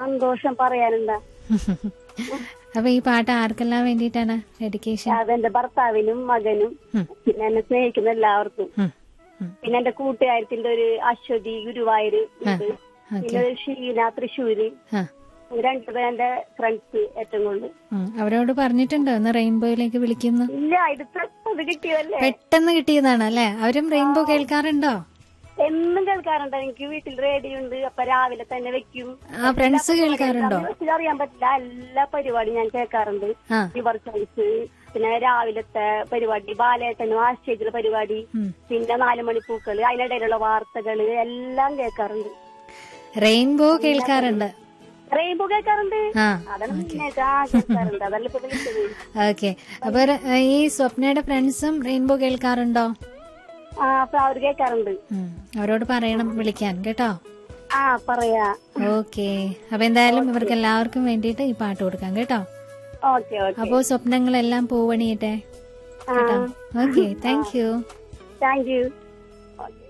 സന്തോഷം പറയാനെന്താ അപ്പൊ ഈ പാട്ട് ആർക്കെല്ലാം വേണ്ടിയിട്ടാണ് ഡെഡിക്കേഷൻ അതെന്റെ ഭർത്താവിനും മകനും ഉം. പിന്നെ എന്നെ സ്നേഹിക്കുന്ന എല്ലാവർക്കും ഉം. ഉം. പിന്നെ എന്റെ കൂട്ടുകാരത്തിന്റെ ഒരു അശ്വതി ഗുരുവായൂര് ഉണ്ട് പിന്നെ ഒരു ഷീന തൃശ്ശൂര് ആ രണ്ടുപേരും എന്റെ ഫ്രണ്ട്സ് ഏറ്റവും കൂടുതൽ ഉം. അവരോട് പറഞ്ഞിട്ടുണ്ടോ ഒന്ന് റെയിൻബോയിലേക്ക് വിളിക്കുന്നു ഇല്ല ഇത് പെട്ടെന്ന് കിട്ടിയതല്ലേ പെട്ടെന്ന് കിട്ടിയതാണ് അല്ലെ അവരും റെയിൻബോ കേൾക്കാറുണ്ടോ എന്നും കേൾക്കാറുണ്ട് എനിക്ക് വീട്ടിൽ റേഡിയോ ഉണ്ട് അപ്പൊ രാവിലെ തന്നെ വെക്കും ആ ഫ്രണ്ട്സ് കേൾക്കാറുണ്ടോ ദിവസത്തിൽ അറിയാൻ പറ്റില്ല എല്ലാ പരിപാടിയും ഞാൻ കേൾക്കാറുണ്ട് ആ യുവർ ചോയ്സ് പിന്നെ രാവിലത്തെ പരിപാടി ബാലേട്ടനും ആശ്ചര്യത്തിലെ പരിപാടി ഉം. പിന്നെ നാല് മണിപ്പൂക്കള് അതിനിടയിലുള്ള വാർത്തകള് എല്ലാം കേൾക്കാറുണ്ട് റെയിൻബോ കേൾക്കാറുണ്ട് റെയിൻബോ കേൾക്കാറുണ്ട് ആ അതാണ് മെയിനായിട്ട് ആ കേൾക്കാറുണ്ട് അതല്ല ഇപ്പൊ വിളിച്ചത് ഓക്കെ അപ്പൊ ര- ഈ സ്വപ്നയുടെ ഫ്രണ്ട്സും റെയിൻബോ കേൾക്കാറുണ്ടോ ആ അപ്പൊ അവര് കേൾക്കാറുണ്ട് ഉം. അവരോട് പറയണം വിളിക്കാൻ കേട്ടോ ആ പറയാ ഓക്കെ അപ്പൊ എന്തായാലും ഇവർക്ക് എല്ലാവർക്കും വേണ്ടിയിട്ട് ഈ പാട്ട് കൊടുക്കാം കേട്ടോ ഓക്കെ ഓക്കെ അപ്പോ സ്വപ്നങ്ങളെല്ലാം പൂവണിയട്ടെ കേട്ടോ okay thank you thank you okay